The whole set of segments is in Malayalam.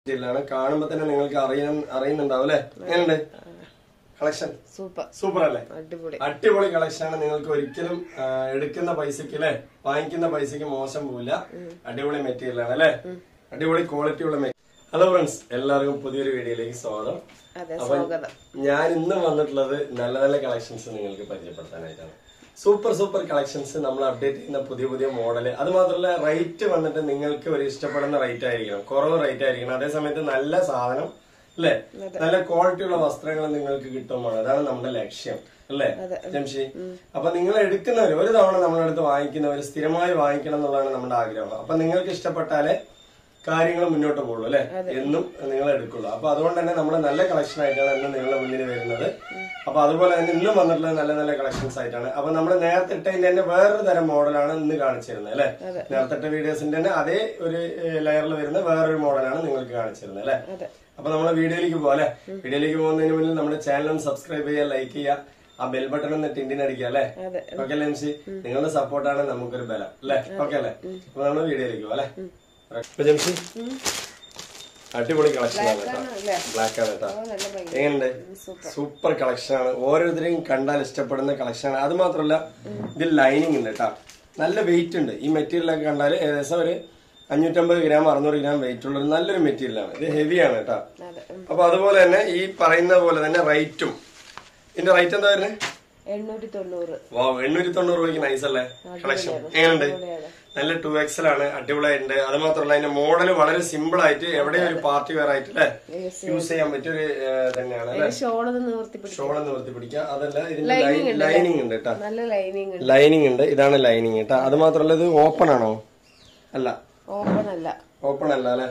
ാണ് കാണുമ്പോ തന്നെ നിങ്ങൾക്ക് അറിയാൻ അറിയുന്നുണ്ടാവും അല്ലെ എങ്ങനെയുണ്ട് കളക്ഷൻ സൂപ്പർ സൂപ്പർ അല്ലേ അടിപൊളി അടിപൊളി കളക്ഷൻ ആണ് നിങ്ങൾക്ക് ഒരിക്കലും ആ, എടുക്കുന്ന പൈസക്ക് അല്ലെ വാങ്ങിക്കുന്ന പൈസക്ക് മോശം പോവില്ല അടിപൊളി മെറ്റീരിയൽ ആണ് അല്ലെ അടിപൊളി ക്വാളിറ്റി ഉള്ള മെറ്റീരിയൽ ഹലോ ഫ്രണ്ട്സ് എല്ലാവർക്കും പുതിയൊരു വീഡിയോയിലേക്ക് സ്വാഗതം അതെ അപ്പൊ സ്വാഗതം ഞാൻ ഇന്ന് വന്നിട്ടുള്ളത് നല്ല നല്ല കളക്ഷൻസ് നിങ്ങൾക്ക് പരിചയപ്പെടുത്താനായിട്ടാണ് സൂപ്പർ സൂപ്പർ കളക്ഷൻസ് നമ്മൾ അപ്ഡേറ്റ് ചെയ്യുന്ന പുതിയ പുതിയ മോഡല് അത് മാത്രമല്ല റേറ്റ് വന്നിട്ട് നിങ്ങൾക്ക് ഒരു ഇഷ്ടപ്പെടുന്ന റേറ്റ് ആയിരിക്കണം കുറവ് റേറ്റ് ആയിരിക്കണം അതേ സമയത്ത് നല്ല സാധനം അല്ലേ നല്ല ക്വാളിറ്റി ഉള്ള വസ്ത്രങ്ങൾ നിങ്ങൾക്ക് കിട്ടുമ്പോൾ അതാണ് നമ്മുടെ ലക്ഷ്യം അല്ലേ ജംഷി അപ്പൊ നിങ്ങൾ എടുക്കുന്നവർ ഒരു തവണ നമ്മളടുത്ത് വാങ്ങിക്കുന്നവർ സ്ഥിരമായി വാങ്ങിക്കണം എന്നുള്ളതാണ് നമ്മുടെ ആഗ്രഹം അപ്പൊ നിങ്ങൾക്ക് ഇഷ്ടപ്പെട്ടാലേ കാര്യങ്ങൾ മുന്നോട്ട് പോകുള്ളൂ അല്ലെ എന്നും നിങ്ങൾ എടുക്കുള്ളൂ അപ്പൊ അതുകൊണ്ട് തന്നെ നമ്മൾ നല്ല കളക്ഷൻ ആയിട്ടാണ് ഇന്ന് നിങ്ങളുടെ മുന്നിൽ വരുന്നത് അപ്പൊ അതുപോലെ തന്നെ ഇന്നും വന്നിട്ടുള്ളത് നല്ല നല്ല കളക്ഷൻസ് ആയിട്ടാണ് അപ്പൊ നമ്മൾ നേരത്തെ ഇട്ടതിന്റെ തന്നെ വേറൊരു തരം മോഡലാണ് ഇന്ന് കാണിച്ചിരുന്നത് അല്ലെ നേരത്തെ ഇട്ട വീഡിയോസിന്റെ തന്നെ അതേ ഒരു ലെയറിൽ വരുന്ന വേറൊരു മോഡലാണ് നിങ്ങൾക്ക് കാണിച്ചിരുന്നത് അല്ലെ അതെ അപ്പൊ നമ്മളെ വീഡിയോയിലേക്ക് പോകാം അല്ലെ വീഡിയോയിലേക്ക് പോകുന്നതിന് മുന്നിൽ നമ്മുടെ ചാനൽ ഒന്ന് സബ്സ്ക്രൈബ് ചെയ്യുക ലൈക്ക് ചെയ്യുക ആ ബെൽ ബട്ടൺ ഒന്ന് ടിൻഡിൻ അടിക്കുക അല്ലെ അതെ ഓക്കെ അല്ലേ എംസി നിങ്ങളുടെ സപ്പോർട്ടാണ് നമുക്കൊരു ബലം അല്ലെ ഓക്കെ അല്ലേ അപ്പൊ നമ്മൾ വീഡിയോയിലേക്ക് പോകാം അല്ലെ അപ്പൊ ജംഷി അടിപൊളി കളക്ഷൻ ആണ് കേട്ടോ അല്ലേ ബ്ലാക്ക് ആണ് കേട്ടോ ഓ, നല്ല ഭംഗി എങ്ങനെയുണ്ട് സൂപ്പർ കളക്ഷൻ ആണ് ഓരോരുത്തരെയും കണ്ടാൽ ഇഷ്ടപ്പെടുന്ന കളക്ഷൻ ആണ് അത് മാത്രമല്ല ഇതിൽ ലൈനിങ് ഉണ്ട് കേട്ടോ നല്ല വെയിറ്റ് ഉണ്ട് ഈ മെറ്റീരിയൽ ഒക്കെ കണ്ടാൽ ഏകദേശം ഒരു അഞ്ഞൂറ്റമ്പത് ഗ്രാം അറുന്നൂറ് ഗ്രാം വെയിറ്റ് ഉള്ള ഒരു നല്ലൊരു മെറ്റീരിയൽ ആണ് ഇത് ഹെവിയാണ് കേട്ടോ അതെ അപ്പൊ അതുപോലെ തന്നെ ഈ പറയുന്ന പോലെ തന്നെ റേറ്റും ഇതിന്റെ റേറ്റ് എന്താ വരുന്നത് എണ്ണൂറ്റി തൊണ്ണൂറ് വാ എണ്ണൂറ്റി തൊണ്ണൂറ് രൂപയ്ക്ക് നൈസ് അല്ലേ കളക്ഷൻ എങ്ങനെയുണ്ട് നല്ല ടു എക്സൽ ആണ് അടിപൊളിയായിട്ടുണ്ട് അത് മാത്രമല്ല അതിന്റെ മോഡൽ വളരെ സിമ്പിൾ ആയിട്ട് എവിടെയും ഒരു പാർട്ടി വെയർ ആയിട്ട് അല്ലേ യൂസ് ചെയ്യാൻ പറ്റിയ ഒരു തന്നെയാണ് അല്ലെ ഷോളൊന്ന് നിവർത്തി പിടിക്കും ഷോൾ നിവർത്തി പിടിക്കുക അതല്ല ഇതിന്റെ ലൈനിങ് ഉണ്ട് കേട്ടോ നല്ല ലൈനിങ് ഉണ്ട് ലൈനിങ് ഉണ്ട് ഇതാണ് ലൈനിങ് കേട്ടോ അത് മാത്രമല്ല ഇത് ഓപ്പൺ ആണോ അല്ല ഓപ്പൺ അല്ല ഓപ്പൺ അല്ല അല്ലെ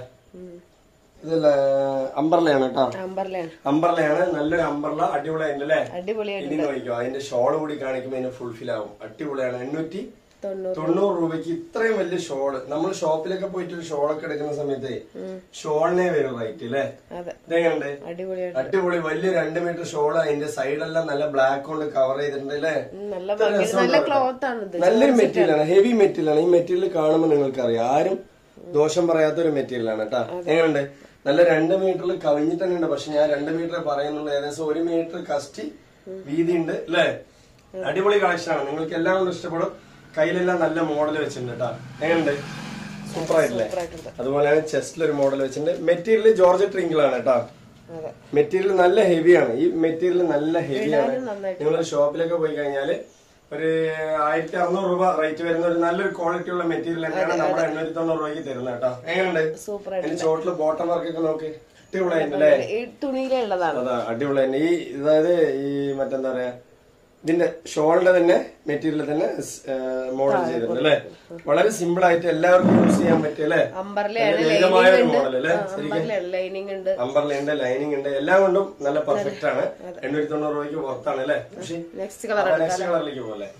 ഇത് അമ്പർലയാണ് കേട്ടോ അമ്പർലാണ് അമ്പർലയാണ് നല്ലൊരു അമ്പർല അടിപൊളിയായിട്ട് അല്ലേ അടിപൊളിയായിട്ട് ഇനി നോക്കിക്കോ അതിന്റെ ഷോൾ കൂടി കാണിക്കുമ്പോൾ അതിന് ഫുൾഫിൽ ആവും അടിപൊളിയാണ് എണ്ണൂറ്റി തൊണ്ണൂറ് തൊണ്ണൂറ് രൂപയ്ക്ക് ഇത്രയും വലിയ ഷോള് നമ്മൾ ഷോപ്പിലൊക്കെ പോയിട്ട് ഒരു ഷോളൊക്കെ എടുക്കുന്ന സമയത്ത് ഷോളിനെ വരും റേറ്റ് അല്ലേ അതെ ഇതെങ്ങനെയുണ്ട് അടിപൊളിയായിട്ട് അടിപൊളി വലിയ രണ്ട് മീറ്റർ ഷോള് അതിന്റെ സൈഡെല്ലാം നല്ല ബ്ലാക്ക് കൊണ്ട് കവർ ചെയ്തിട്ടുണ്ട് അല്ലേ ഉം, നല്ല ഭംഗി നല്ല ക്ലോത്ത് ആണ് ഇത് നല്ലൊരു മെറ്റീരിയൽ ആണ് ഹെവി മെറ്റീരിയൽ ആണ് ഈ മെറ്റീരിയൽ കാണുമ്പോൾ നിങ്ങൾക്ക് അറിയാം ആരും ദോഷം പറയാത്ത ഒരു മെറ്റീരിയൽ ആണ് കേട്ടോ എങ്ങനെയുണ്ട് നല്ല രണ്ട് മീറ്ററിൽ കവിഞ്ഞിട്ട് തന്നെ ഉണ്ട് പക്ഷെ ഞാൻ രണ്ട് മീറ്റർ പറയുന്നുള്ളൂ ഏകദേശം ഒരു മീറ്റർ കഷ്ടി വീതി ഉണ്ട് അല്ലേ അടിപൊളി കളക്ഷൻ ആണ് നിങ്ങൾക്ക് എല്ലാം കൊണ്ട് ഇഷ്ടപ്പെടും കയ്യിലെല്ലാം നല്ല മോഡൽ വെച്ചിട്ടുണ്ട് കേട്ടോ എങ്ങനെയുണ്ട് സൂപ്പർ ആയിട്ടില്ലേ സൂപ്പറായിട്ടുണ്ട് അതുപോലെ ചെസ്റ്റിൽ ഒരു മോഡൽ വെച്ചിട്ടുണ്ട് മെറ്റീരിയൽ ജോർജ് ട്രിങ്കിൾ ആണ് കേട്ടോ അതെ മെറ്റീരിയൽ നല്ല ഹെവിയാണ് ഈ മെറ്റീരിയൽ നല്ല ഹെവിയാണ് ഇടാനും നന്നായിട്ട് നിങ്ങൾ ഷോപ്പിലൊക്കെ പോയി കഴിഞ്ഞാല് ഒരു ആയിരത്തി അറുന്നൂറ് രൂപ റേറ്റ് വരുന്ന ഒരു നല്ലൊരു ക്വാളിറ്റി ഉള്ള മെറ്റീരിയൽ തന്നെയാണ് നമ്മുടെ എണ്ണൂറ്റി തൊണ്ണൂറ് രൂപയ്ക്ക് തരുന്നത് കേട്ടോ എങ്ങനെയുണ്ട് സൂപ്പർ അതിന്റെ ചോട്ടില് ബോട്ടം വർക്ക് ഒക്കെ നോക്കി അടിപൊളിയായിട്ടല്ലേ ഈ തുണിയിലുള്ളതാണ് അതാ അടിപൊളി തന്നെ ഈ അതായത് ഈ മറ്റെന്താ പറയാ ഇതിന്റെ ഷോളിന്റെ തന്നെ മെറ്റീരിയൽ തന്നെ മോഡൽ ചെയ്തിട്ടുണ്ട് അല്ലേ വളരെ സിമ്പിൾ ആയിട്ട് എല്ലാവർക്കും യൂസ് ചെയ്യാൻ പറ്റിയ അല്ലേ അമ്പർലയാണ് നല്ല ലളിതമായ ഒരു മോഡൽ അല്ലേ അമ്പർലയാണ് ലൈനിങ് ഉണ്ട് അമ്പർലയുണ്ട് ലൈനിങ് ഉണ്ട് എല്ലാം കൊണ്ടും നല്ല പെർഫെക്റ്റ് ആണ് എണ്ണൂറ്റി തൊണ്ണൂറ് രൂപയ്ക്ക് പുറത്താണ് അല്ലേ ജംഷി നെക്സ്റ്റ് കളർ നെക്സ്റ്റ് കളറിലേക്ക് പോലെ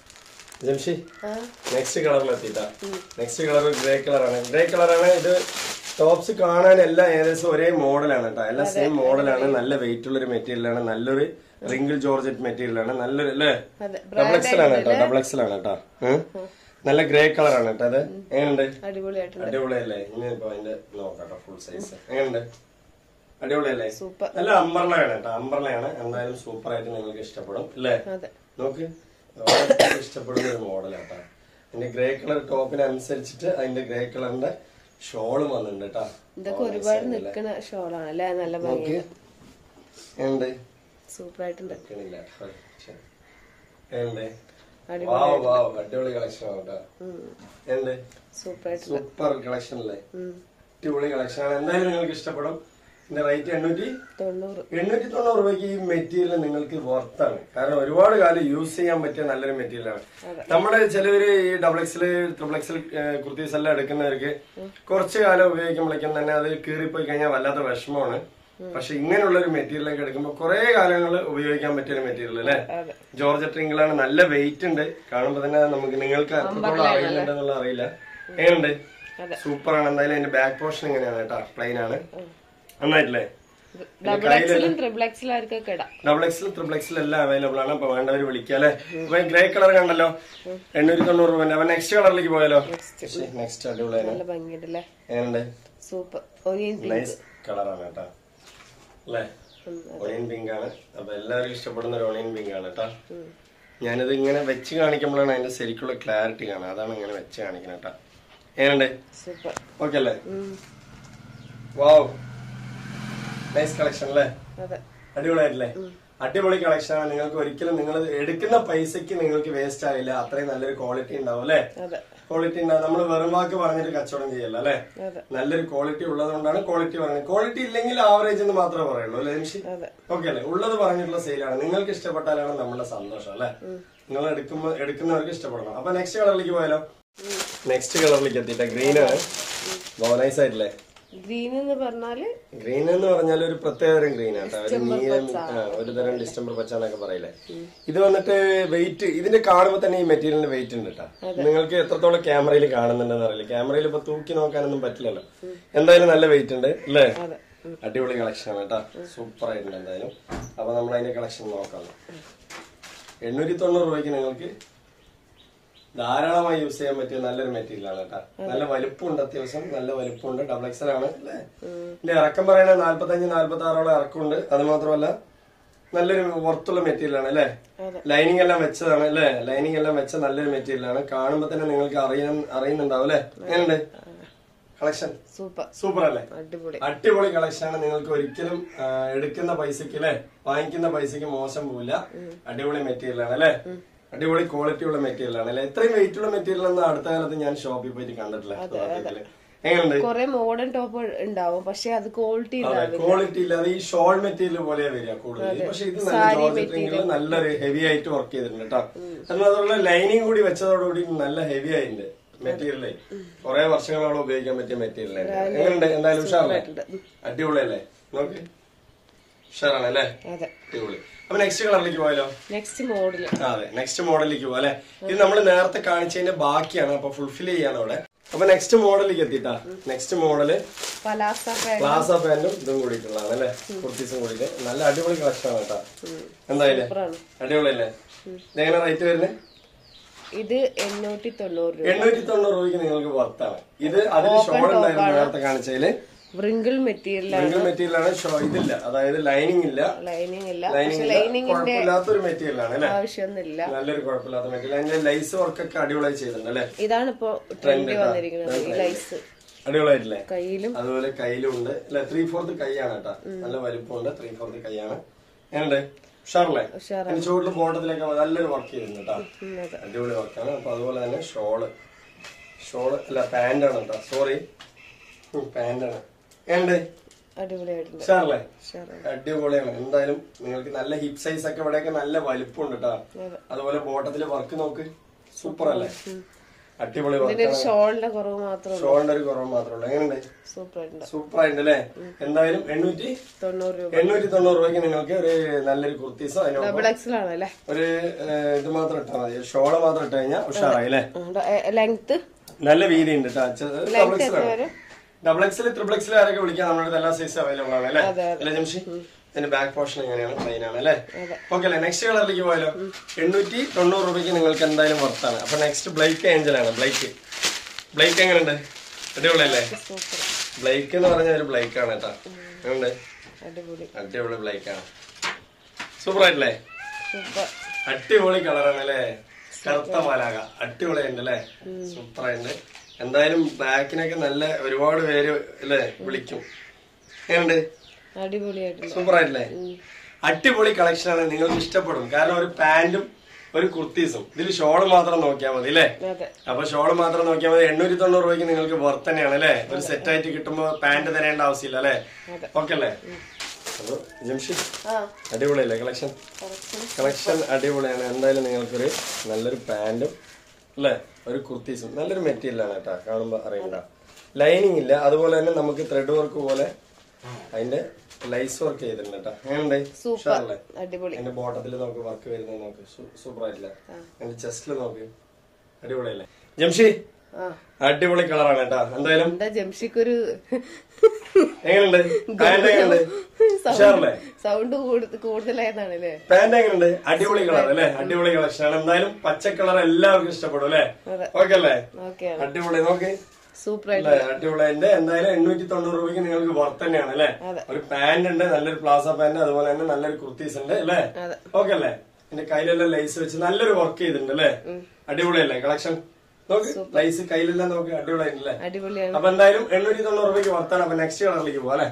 ജംഷി ആ നെക്സ്റ്റ് കളറിൽ എത്തിയിട്ടാ നെക്സ്റ്റ് കളർ ഗ്രേ കളറാണ് ഗ്രേ കളറാണ് ഇത് ടോപ്സ് കാണാൻ എല്ലാം ഏകദേശം ഒരേ മോഡലാണ് കേട്ടോ എല്ലാം സെയിം മോഡലാണ് നല്ല വെയിറ്റ് ഉള്ള ഒരു മെറ്റീരിയൽ ആണ് നല്ലൊരു റിംഗിൾ ജോർജറ്റ് മെറ്റീരിയൽ ആണ് നല്ലൊരു അല്ലേ അതെ ഡബിൾ എക്സൽ ആണ് കേട്ടോ ഡബിൾ എക്സൽ ആണ് കേട്ടോ ഉം. നല്ല ഗ്രേ കളറാണ് കേട്ടോ അത് എങ്ങനെയുണ്ട് അടിപൊളിയായിട്ടുണ്ട് അടിപൊളിയല്ലേ ഇനി ഇപ്പൊ അതിന്റെ നോക്കാം ഫുൾ സൈസ് എങ്ങനെയുണ്ട് അടിപൊളിയല്ലേ സൂപ്പർ നല്ല അമ്പർലയാണ് കേട്ടോ അമ്പർലയാണ് എന്തായാലും സൂപ്പർ ആയിട്ട് നിങ്ങൾക്ക് ഇഷ്ടപ്പെടും അല്ലേ അതെ നോക്ക് ഓരോരുത്തർക്കും ഇഷ്ടപ്പെടുന്ന ഒരു മോഡലാട്ടാ അതിന്റെ ഗ്രേ കളർ ടോപ്പിനനുസരിച്ചിട്ട് അതിന്റെ ഗ്രേ കളറിന്റെ ഷോളും വന്നിട്ടുണ്ട് കേട്ടാ ഇതൊക്കെ ഒരുപാട് നിൽക്കുന്ന ഷോളാണ് അല്ലേ നല്ല ഭംഗി നോക്ക് ഉണ്ട് സൂപ്പർ ആയിട്ടുണ്ട് നിക്കണില്ല. ശ്ശെ. ഉണ്ട് അടിപൊളി വാവ് വാവ് അടിപൊളി കളക്ഷൻ ആണ് കേട്ടോ ഉണ്ട് സൂപ്പർ ആയിട്ടുണ്ട് സൂപ്പർ കളക്ഷൻ അല്ലേ ഉം. അടിപൊളി കളക്ഷൻ ആണ് എന്തായാലും നിങ്ങൾക്ക് ഇഷ്ടപ്പെടും ഇതിന്റെ റേറ്റ് എണ്ണൂറ്റി തൊണ്ണൂറ് എണ്ണൂറ്റി തൊണ്ണൂറ് രൂപയ്ക്ക് ഈ മെറ്റീരിയൽ നിങ്ങൾക്ക് വർത്താണ് കാരണം ഒരുപാട് കാലം യൂസ് ചെയ്യാൻ പറ്റിയ നല്ലൊരു മെറ്റീരിയൽ ആണ് നമ്മുടെ ചിലവര് ഈ double XL triple XL kurtis എല്ലാം എടുക്കുന്നവർക്ക് കുറച്ച് കാലം ഉപയോഗിക്കുമ്പോഴേക്കും തന്നെ അത് കീറിപ്പോയി കഴിഞ്ഞാൽ വല്ലാത്ത വിഷമമാണ് പക്ഷെ ഇങ്ങനെയുള്ള ഒരു മെറ്റീരിയൽ ഒക്കെ എടുക്കുമ്പോൾ കുറെ കാലങ്ങൾ ഉപയോഗിക്കാൻ പറ്റിയ ഒരു മെറ്റീരിയൽ അല്ലേ അതെ ജോർജ് ട്രിങ്കിളാണ് നല്ല വെയിറ്റ് ഉണ്ട് കാണുമ്പോൾ തന്നെ നമുക്ക് നിങ്ങൾക്ക് എത്രത്തോളം അറിയുന്നുണ്ടെന്നുള്ള അറിയില്ല എങ്ങനെയുണ്ട് അതെ. സൂപ്പർ ആണ് എന്തായാലും അതിന്റെ ബാക്ക് പോർഷൻ ഇങ്ങനെയാണ് കേട്ടോ പ്ലെയിൻ ആണ് നന്നായിട്ടില്ലേ ഡബിൾ എക്സിലും ട്രിപ്പിൾ എക്സിലും ആർക്കൊക്കെ ഇടാം ഡബിൾ എക്സിൽ ട്രിപ്പിൾ എക്സിൽ എല്ലാം അവൈലബിൾ ആണ് അപ്പൊ വേണ്ടവർ വിളിക്കുക അല്ലെ അപ്പൊ ഗ്രേ കളർ കണ്ടല്ലോ എണ്ണൂറ്റി തൊണ്ണൂറ് രൂപ അപ്പൊ നെക്സ്റ്റ് കളറിലേക്ക് പോയാലോ നെക്സ്റ്റ് അടിപൊളിയാണ് നല്ല ഭംഗിയുണ്ടല്ലേ എങ്ങനെയുണ്ട് സൂപ്പർ ഒനിയൻ നൈസ് കളറാണ് കേട്ടോ അല്ലേ ഒണിയൻ പിങ്ക് ആണ് അപ്പൊ എല്ലാവർക്കും ഇഷ്ടപ്പെടുന്ന ഒരു ഒണിയൻ പിങ്ക് ആണ് കേട്ടോ ഞാനിത് ഇങ്ങനെ വെച്ച് കാണിക്കുമ്പോഴാണ് അതിന്റെ ശരിക്കുള്ള ക്ലാരിറ്റി കാണുക അതാണ് ഇങ്ങനെ വെച്ച് കാണിക്കുന്നത് കേട്ടോ എങ്ങനെയുണ്ട് സൂപ്പർ ഓക്കെ അല്ലേ വാവ് നൈസ് കളക്ഷൻ അല്ലേ അതെ അടിപൊളിയായിട്ടില്ലേ അടിപൊളി കളക്ഷൻ ആണ് നിങ്ങൾക്ക് ഒരിക്കലും നിങ്ങൾ എടുക്കുന്ന പൈസക്ക് നിങ്ങൾക്ക് വേസ്റ്റ് ആവില്ല അത്രയും നല്ലൊരു ക്വാളിറ്റി ഉണ്ടാവും അല്ലേ അതെ ക്വാളിറ്റി ഉണ്ടാവും നമ്മൾ വെറും വാക്ക് പറഞ്ഞിട്ട് കച്ചവടം ചെയ്യല്ല അല്ലേ അതെ നല്ലൊരു ക്വാളിറ്റി ഉള്ളതുകൊണ്ടാണ് ക്വാളിറ്റി പറയുന്നത് ക്വാളിറ്റി ഇല്ലെങ്കിൽ ആവറേജ് എന്ന് മാത്രമേ പറയുള്ളൂ അല്ലേ നിമിഷി അതെ ഓക്കെ അല്ലേ ഉള്ളത് പറഞ്ഞിട്ടുള്ള സെയിലാണ് നിങ്ങൾക്ക് ഇഷ്ടപ്പെട്ടാലാണ് നമ്മുടെ സന്തോഷം അല്ലേ നിങ്ങൾ എടുക്കുമ്പോൾ എടുക്കുന്നവർക്ക് ഇഷ്ടപ്പെടണം അപ്പൊ നെക്സ്റ്റ് കളറിലേക്ക് പോയാലോ നെക്സ്റ്റ് കളറിലേക്ക് എത്തിയിട്ട ഗ്രീൻ ആണ് നൈസ് ആയിട്ടില്ലേ ഗ്രീൻ എന്ന് പറഞ്ഞാല് ഗ്രീൻ എന്ന് പറഞ്ഞാൽ ഒരു പ്രത്യേക തരം ഗ്രീൻ ആണ് ഒരു നീലം ആ, ഒരു തരം ഡിസ്റ്റംബർ പച്ച എന്നൊക്കെ പറയില്ലേ ഇത് വന്നിട്ട് വെയിറ്റ് ഇതിന്റെ കാണുമ്പോൾ തന്നെ ഈ മെറ്റീരിയലിന് വെയിറ്റ് ഉണ്ട് കേട്ടോ നിങ്ങൾക്ക് എത്രത്തോളം ക്യാമറയിൽ കാണുന്നുണ്ടെന്ന് അറിയില്ല ക്യാമറയിൽ ഇപ്പൊ തൂക്കി നോക്കാനൊന്നും പറ്റില്ലല്ലോ എന്തായാലും നല്ല വെയിറ്റ് ഉണ്ട് അല്ലേ അതെ അടിപൊളി കളക്ഷൻ ആണ് കേട്ടോ സൂപ്പർ ആയിട്ടുണ്ട് എന്തായാലും അപ്പൊ നമ്മൾ അതിന്റെ കളക്ഷൻ നോക്കാം എണ്ണൂറ്റി തൊണ്ണൂറ് രൂപയ്ക്ക് നിങ്ങൾക്ക് ധാരാളമായി യൂസ് ചെയ്യാൻ പറ്റിയ നല്ലൊരു മെറ്റീരിയൽ ആണ് കേട്ടോ നല്ല വലുപ്പമുണ്ട് അത്യാവശ്യം നല്ല വലുപ്പമുണ്ട് ഡബിൾ എക്സൽ ആണ് അല്ലേ ഇതിന്റെ ഇറക്കം പറയുന്നത് നാല്പത്തി അഞ്ച് നാല്പത്തി ആറോളം ഇറക്കമുണ്ട് അത് മാത്രമല്ല നല്ലൊരു പുറത്തുള്ള മെറ്റീരിയൽ ആണ് അല്ലേ അതെ. ലൈനിങ് എല്ലാം വെച്ചതാണ് അല്ലേ ലൈനിങ് എല്ലാം വെച്ച നല്ലൊരു മെറ്റീരിയൽ ആണ് കാണുമ്പോ തന്നെ നിങ്ങൾക്ക് അറിയാൻ അറിയുന്നുണ്ടാവും അല്ലേ എങ്ങനെയുണ്ട് കളക്ഷൻ സൂപ്പർ സൂപ്പർ അല്ലേ അടിപൊളി അടിപൊളി കളക്ഷൻ ആണ് നിങ്ങൾക്ക് ഒരിക്കലും ആ, എടുക്കുന്ന പൈസക്ക് അല്ലെ വാങ്ങിക്കുന്ന പൈസക്ക് മോശം പോവില്ല അടിപൊളി മെറ്റീരിയൽ ആണ് അല്ലെ അടിപൊളി ക്വാളിറ്റി ഉള്ള മെറ്റീരിയൽ ആണ് അല്ലെ ഇത്രയും വെയിറ്റ് ഉള്ള മെറ്റീരിയൽ ഒന്നും അടുത്ത കാലത്ത് ഞാൻ ഷോപ്പിൽ പോയിട്ട് കണ്ടിട്ടില്ല സത്യത്തില്. എങ്ങനെയുണ്ട് കൊറേ മോഡേൺ ടോപ്പ് ഉണ്ടാവും പക്ഷെ അത് ക്വാളിറ്റി ഇല്ല ക്വാളിറ്റി ഇല്ലാതെ ഈ ഷോൾ മെറ്റീരിയൽ പോലെയാ വരിക കൂടുതൽ പക്ഷെ ഇത് നല്ല ജോർജറ്റ് റിംഗിൽ നല്ലൊരു ഹെവി ആയിട്ട് വർക്ക് ചെയ്തിട്ടുണ്ട് കേട്ടോ അത് മാത്രമല്ല ലൈനിങ് കൂടി വെച്ചതോടുകൂടി നല്ല ഹെവി ആയിട്ടുണ്ട് മെറ്റീരിയലേ കുറെ വർഷങ്ങളോളം ഉപയോഗിക്കാൻ പറ്റിയ മെറ്റീരിയൽ എങ്ങനെയുണ്ട് എന്തായാലും ഉഷാറല്ലേ അടിപൊളിയല്ലേ നോക്ക് ഉഷാറാണ് അല്ലേ അതെ അടിപൊളി അപ്പൊ നെക്സ്റ്റ് കളറിലേക്ക് പോയാലോ നെക്സ്റ്റ് മോഡല് ആ, അതെ നെക്സ്റ്റ് മോഡലിലേക്ക് പോകാം അല്ലെ ഇത് നമ്മൾ നേരത്തെ കാണിച്ചതിന്റെ ബാക്കിയാണ് അപ്പൊ ഫുൾഫിൽ ചെയ്യാണ് അവിടെ അപ്പൊ നെക്സ്റ്റ് മോഡലിലേക്ക് എത്തിട്ടാ next model palazzo pant palazzo പാന്റും ഇതും കൂടിയിട്ടുള്ളതാണ് അല്ലെ കുർത്തീസും കൂടിയിട്ട് നല്ല അടിപൊളി കളക്ഷൻ ആണ് കേട്ടോ എന്തായാലും സൂപ്പറാണ് അടിപൊളിയല്ലേ ഇതെങ്ങനെ റേറ്റ് വരുന്നത് ഇത് എണ്ണൂറ്റി തൊണ്ണൂറ് രൂപ എണ്ണൂറ്റി തൊണ്ണൂറ് രൂപയ്ക്ക് നിങ്ങൾക്ക് വർത്താണ് ഇത് അതിൽ ഷോൾ ഉണ്ടായിരുന്നു നേരത്തെ കാണിച്ചതില് വ്രിങ്കിൾ മെറ്റീരിയൽ സിംഗിൾ മെറ്റീരിയൽ ആണ് ഷോ ഇതില്ല അതായത് ലൈനിങ് ഇല്ല ലൈനിങ് ഇല്ല ലൈനിങ് പക്ഷെ ഇല്ല ലൈനിങ്ങിന്റെ കുഴപ്പമില്ലാത്തൊരു മെറ്റീരിയൽ ആണ് അല്ലെ ആവശ്യമൊന്നുമില്ല നല്ലൊരു കുഴപ്പമില്ലാത്ത മെറ്റീരിയൽ അതിന്റെ ലൈസ് വർക്കൊക്കെ അടിപൊളിയായി ചെയ്തിട്ടുണ്ട് അല്ലെ ഇതാണ് ഇപ്പോ ട്രെൻഡ് വന്നിരിക്കുന്നത് ഈ ലൈസ് അടിപൊളിയായിട്ടില്ലേ കയ്യിലും അതുപോലെ കയ്യിലും ഉണ്ട് അല്ലെ ത്രീ ഫോർത്ത് കൈയാണ് കേട്ടോ നല്ല വലിപ്പമുണ്ട് ത്രീ ഫോർത്ത് കൈയാണ് എങ്ങനെയുണ്ട് ഉഷാറല്ലേ ഉഷാറാണ്. അതിന്റെ ചുവട്ടില് ബോട്ടത്തിലൊക്കെ നല്ലൊരു വർക്ക് ചെയ്തിട്ടുണ്ട് കേട്ടോ ഉം, അതെ അടിപൊളി വർക്കാണ് അപ്പൊ അതുപോലെ തന്നെ ഷോള് ഷോള് അല്ല പാന്റാണ് കേട്ടോ സോറി പാന്റാണ് എങ്ങനെയുണ്ട് അടിപൊളിയായിട്ടുണ്ട് ഉഷാറല്ലേ ഉഷാറാണ്. അടിപൊളിയാണ് എന്തായാലും നിങ്ങൾക്ക് നല്ല ഹിപ്പ് സൈസ് ഒക്കെ ഇവിടെയൊക്കെ നല്ല വലിപ്പമുണ്ട് കേട്ടോ അതെ. അതുപോലെ ബോട്ടത്തില് വർക്ക് നോക്ക് സൂപ്പർ അല്ലേ അടിപൊളി ഇതിന്റെ വർക്ക് ഒരു ഷോളിന്റെ കുറവ് മാത്രമേ ഉള്ളൂ ഷോളിന്റെ ഒരു കുറവ് മാത്രമേ ഉള്ളൂ എങ്ങനെയുണ്ട് സൂപ്പർ ആയിട്ടുണ്ട് സൂപ്പർ ആയിട്ടുണ്ട് അല്ലേ എന്തായാലും എണ്ണൂറ്റി തൊണ്ണൂറ് രൂപ എണ്ണൂറ്റി തൊണ്ണൂറ് രൂപയ്ക്ക് നിങ്ങൾക്ക് ഒരു നല്ലൊരു കുർത്തീസോ അതിനൊപ്പം ഡബിൾ എക്സൽ ആണ് അല്ലേ ഒരു ഏഹ്, ഇത് മാത്രം ഇട്ടാൽ മതി ഷോള് മാത്രം ഇട്ട് കഴിഞ്ഞാൽ ഉഷാറായി അല്ലേ ലെങ്ത് നല്ല വീതി ഉണ്ട് ഡബിൾ എക്സൽ ആണ് വരും? ഡബിൾ എക്സൽ ട്രിപ്പിൾ എക്സൽ ആരൊക്കെ വിളിക്കാം നമ്മുടെ എല്ലാ സൈസ് അവൈലബിൾ ആണ് അല്ലേ അതെ, അല്ലേ ജംഷി ഇതിന്റെ ബാക്ക് പോർഷൻ എങ്ങനെയാണ് പ്ലെയിൻ ആണ് അല്ലേ അതെ. ഓക്കെ അല്ലേ നെക്സ്റ്റ് കളറിലേക്ക് പോയാലോ എണ്ണൂറ്റി തൊണ്ണൂറ് രൂപയ്ക്ക് നിങ്ങൾക്ക് എന്തായാലും വർത്താണ് അപ്പൊ നെക്സ്റ്റ് ബ്ലൈക്ക് ഏഞ്ചൽ ആണ് ബ്ലൈക്ക് ബ്ലൈക്ക് എങ്ങനെയുണ്ട് അടിപൊളിയല്ലേ സൂപ്പർ ബ്ലൈക്ക് എന്ന് പറഞ്ഞ ഒരു ബ്ലൈക്ക് ആണ് കേട്ടോ എങ്ങനെയുണ്ട് അടിപൊളി അടിപൊളി ബ്ലൈക്ക് ആണ് സൂപ്പർ ആയിട്ടില്ലേ സൂപ്പർ അടിപൊളി കളറാണ് അല്ലേ കറുത്ത മാലാക അടിപൊളി ഉണ്ട് അല്ലേ സൂപ്പർ ആയിട്ടുണ്ട് എന്തായാലും ബ്ലാക്കിനൊക്കെ നല്ല ഒരുപാട് പേര് അല്ലേ വിളിക്കും എങ്ങനെയുണ്ട് അടിപൊളിയായിട്ടുണ്ട് സൂപ്പർ ആയിട്ടില്ലേ അടിപൊളി കളക്ഷൻ ആണ് നിങ്ങൾക്ക് ഇഷ്ടപ്പെടും കാരണം ഒരു പാന്റും ഒരു കുർത്തീസും ഇതിൽ ഷോള് മാത്രം നോക്കിയാൽ മതി അല്ലേ അതെ അപ്പൊ ഷോള് മാത്രം നോക്കിയാൽ മതി എണ്ണൂറ്റി തൊണ്ണൂറ് രൂപയ്ക്ക് നിങ്ങൾക്ക് വർത്ത് തന്നെയാണ് അല്ലേ ഒരു സെറ്റ് ആയിട്ട് കിട്ടുമ്പോ പാന്റ് തരേണ്ട ആവശ്യമില്ല അല്ലേ അതെ. ഓക്കെ അല്ലേ അപ്പൊ ജംഷി ആ അടിപൊളിയല്ലേ കളക്ഷൻ കുറച്ച് കളക്ഷൻ അടിപൊളിയാണ് എന്തായാലും നിങ്ങൾക്കൊരു നല്ലൊരു പാന്റും അല്ലേ ഒരു കുർത്തീസും നല്ലൊരു മെറ്റീരിയൽ ആണ് കേട്ടോ കാണുമ്പോ അറിയണ്ട ലൈനിങ് ഇല്ല അതുപോലെ തന്നെ നമുക്ക് ത്രെഡ് വർക്ക് പോലെ അതിന്റെ ലൈസ് വർക്ക് ചെയ്തിട്ടുണ്ട് കേട്ടോ എങ്ങനെയുണ്ട് സൂപ്പർ ഉഷാറല്ലേ അടിപൊളി അതിന്റെ ബോട്ടത്തിൽ നമുക്ക് വർക്ക് വരുന്നത് നോക്ക് സൂപ്പർ ആയിട്ടില്ല അതിന്റെ ചെസ്റ്റിൽ നോക്ക് അടിപൊളിയല്ലേ ജംഷി ആ അടിപൊളി കളറാണ് കേട്ടോ എന്തായാലും എന്താ ജംഷിക്കൊരു എങ്ങനെയുണ്ട് പാന്റ് എങ്ങനെയുണ്ട് ഉഷാറല്ലേ സൗണ്ട് കൂടുതലായതാണ് അല്ലേ പാന്റ് എങ്ങനെയുണ്ട് അടിപൊളി കളർ അല്ലേ അടിപൊളി കളക്ഷൻ ആണ് എന്തായാലും പച്ച കളർ എല്ലാവർക്കും ഇഷ്ടപ്പെടും അല്ലേ അതെ. ഓക്കെ അല്ലേ ഓക്കെ അടിപൊളി നോക്ക് സൂപ്പർ ആയിട്ട് അല്ലേ അടിപൊളി എന്റെ എന്തായാലും എണ്ണൂറ്റി തൊണ്ണൂറ് രൂപയ്ക്ക് നിങ്ങൾക്ക് വർത്ത് തന്നെയാണ് അല്ലേ അതെ. ഒരു പാന്റ് ഉണ്ട് നല്ലൊരു പ്ലാസ പാന്റ് അതുപോലെ തന്നെ നല്ലൊരു കുർത്തീസ് ഉണ്ട് അല്ലേ അതെ. ഓക്കെ അല്ലേ എന്റെ കയ്യിലെല്ലാം ലൈസ് വെച്ച് നല്ലൊരു വർക്ക് ചെയ്തിട്ടുണ്ട് അല്ലേ അടിപൊളിയല്ലേ കളക്ഷൻ നോക്ക് ലൈസ് കയ്യിലെല്ലാം നോക്ക് അടിപൊളിയായിട്ടല്ലേ അടിപൊളിയാണ് അപ്പൊ എന്തായാലും എണ്ണൂറ്റി തൊണ്ണൂറ് രൂപയ്ക്ക് വർത്താണ് അപ്പൊ നെക്സ്റ്റ് കളറിലേക്ക് പോവാ അല്ലേ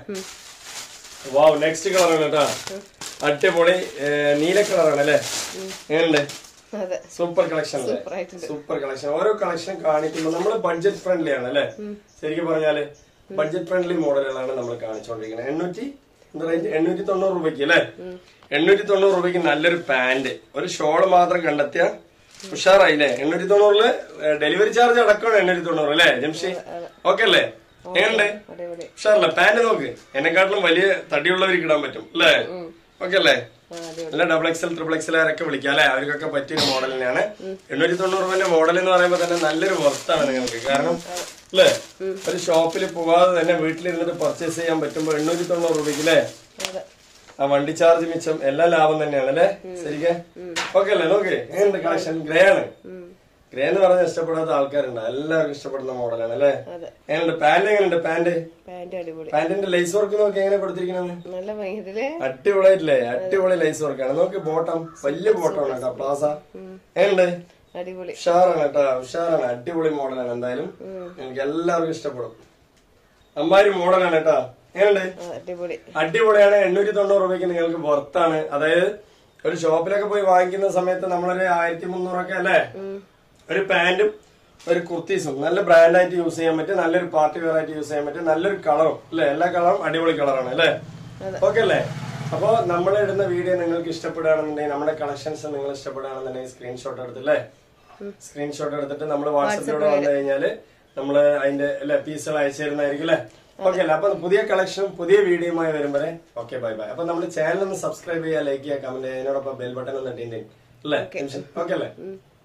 വാവ് നെക്സ്റ്റ് കളറാണ് കേട്ടോ അടിപൊളി ഏ, നീല കളറാണ് അല്ലേ എങ്ങനെയുണ്ട് അതെ സൂപ്പർ കളക്ഷൻ അല്ലേ സൂപ്പർ ആയിട്ടുണ്ട് സൂപ്പർ കളക്ഷൻ ഓരോ കളക്ഷൻ കാണിക്കുമ്പോൾ നമ്മൾ ബഡ്ജറ്റ് ഫ്രണ്ട്ലി ആണ് അല്ലേ ശരിക്കും പറഞ്ഞാല് ബഡ്ജറ്റ് ഫ്രണ്ട്ലി മോഡലുകളാണ് നമ്മൾ കാണിച്ചുകൊണ്ടിരിക്കുന്നത് എണ്ണൂറ്റി എന്താ റേറ്റ് എണ്ണൂറ്റി തൊണ്ണൂറ് രൂപയ്ക്ക് അല്ലേ എണ്ണൂറ്റി തൊണ്ണൂറ് രൂപയ്ക്ക് നല്ലൊരു പാന്റ് ഒരു ഷോള് മാത്രം കണ്ടെത്തിയ ഉഷാറായില്ലേ എണ്ണൂറ്റി തൊണ്ണൂറില് ഡെലിവറി ചാർജ് അടക്കമാണ് എണ്ണൂറ്റി തൊണ്ണൂറ് അല്ലേ ജംഷി ഓക്കെ അല്ലേ എങ്ങനെയുണ്ട് അടിപൊളി ഉഷാറല്ലേ പാന്റ് നോക്ക് എന്നെക്കാട്ടിലും വലിയ തടിയുള്ളവർക്ക് ഇടാൻ പറ്റും അല്ലേ ഓക്കെ അല്ലേ ആ അടിപൊളി അല്ല ഡബിൾ എക്സൽ ട്രിപ്പിൾ എക്സൽ ആരൊക്കെ വിളിക്കാം അല്ലെ അവർക്കൊക്കെ പറ്റിയ ഒരു മോഡൽ തന്നെയാണ് എണ്ണൂറ്റി തൊണ്ണൂറ് രൂപന്റെ മോഡൽ എന്ന് പറയുമ്പോൾ തന്നെ നല്ലൊരു വർത്താണ് നിങ്ങൾക്ക് കാരണം അല്ലേ ഒരു ഷോപ്പിൽ പോവാതെ തന്നെ വീട്ടിലിരുന്നിട്ട് പർച്ചേസ് ചെയ്യാൻ പറ്റുമ്പോൾ എണ്ണൂറ്റി തൊണ്ണൂറ് രൂപയ്ക്ക് അല്ലേ അതെ ആ വണ്ടി ചാർജ് മിച്ചം എല്ലാം ലാഭം തന്നെയാണ് അല്ലേ ശരിക്കും ഓക്കെ അല്ലേ നോക്ക് എങ്ങനെയുണ്ട് കളക്ഷൻ ഗ്രേ ആണ് ഗ്രേ എന്ന് പറഞ്ഞാൽ ഇഷ്ടപ്പെടാത്ത ആൾക്കാരുണ്ട് എല്ലാവർക്കും ഇഷ്ടപ്പെടുന്ന മോഡലാണ് അല്ലേ അതെ എങ്ങനെയുണ്ട് പാന്റ് എങ്ങനെയുണ്ട് പാന്റ് പാന്റ് അടിപൊളി പാന്റിന്റെ ലൈസ് വർക്ക് നോക്കി എങ്ങനെ കൊടുത്തിരിക്കുന്നത് നല്ല ഭയങ്കര അടിപൊളിയായിട്ടില്ലേ അടിപൊളി ലൈസ് വർക്കാണ് നോക്ക് ബോട്ടം വലിയ ബോട്ടം ആണ് കേട്ടോ പ്ലാസ എങ്ങനെയുണ്ട് അടിപൊളി ഉഷാറാണ് കേട്ടോ ഉഷാറാണ് അടിപൊളി മോഡലാണ് എന്തായാലും എനിക്ക് എല്ലാവർക്കും ഇഷ്ടപ്പെടും അമ്മാരി മോഡലാണ് കേട്ടോ എങ്ങനെയുണ്ട് ആ, അടിപൊളി അടിപൊളിയാണ് എണ്ണൂറ്റി തൊണ്ണൂറ് രൂപയ്ക്ക് നിങ്ങൾക്ക് വർത്താണ് അതായത് ഒരു ഷോപ്പിലൊക്കെ പോയി വാങ്ങിക്കുന്ന സമയത്ത് നമ്മളൊരു ആയിരത്തി മുന്നൂറൊക്കെ അല്ലേ ഒരു പാന്റും ഒരു കുർത്തീസും നല്ല ബ്രാൻഡായിട്ട് യൂസ് ചെയ്യാൻ പറ്റും നല്ലൊരു പാർട്ടി വെയർ ആയിട്ട് യൂസ് ചെയ്യാൻ പറ്റും നല്ലൊരു കളറും അല്ലെ എല്ലാ കളറും അടിപൊളി കളറാണ് അല്ലേ ഓക്കെ അല്ലേ അപ്പോ നമ്മൾ ഇടുന്ന വീഡിയോ നിങ്ങൾക്ക് ഇഷ്ടപ്പെടുകയാണെന്നുണ്ടെങ്കിൽ നമ്മുടെ കളക്ഷൻസ് നിങ്ങൾ ഇഷ്ടപ്പെടുകയാണെന്നുണ്ടെങ്കിൽ സ്ക്രീൻഷോട്ട് എടുത്തില്ലേ സ്ക്രീൻഷോട്ട് എടുത്തിട്ട് നമ്മൾ വാട്സപ്പിലൂടെ വന്നു കഴിഞ്ഞാല് നമ്മള് അതിന്റെ അല്ലെ പീസുകൾ അയച്ചു തരുന്നതായിരിക്കും അല്ലേ ഓക്കെ അല്ലേ അപ്പൊ പുതിയ കളക്ഷനും പുതിയ വീഡിയോയുമായി വരുമ്പോഴേ ഓക്കെ ബൈ ബൈ അപ്പൊ നമ്മുടെ ചാനൽ ഒന്ന് സബ്സ്ക്രൈബ് ചെയ്യുക ലൈക്ക് ചെയ്യുക കമന്റ് ചെയ്യുക അതിനോടൊപ്പം ബെൽ ബട്ടൺ ഒന്ന് ഇട്ടിട്ടുണ്ട് അല്ലേ ഓക്കെ അല്ലേ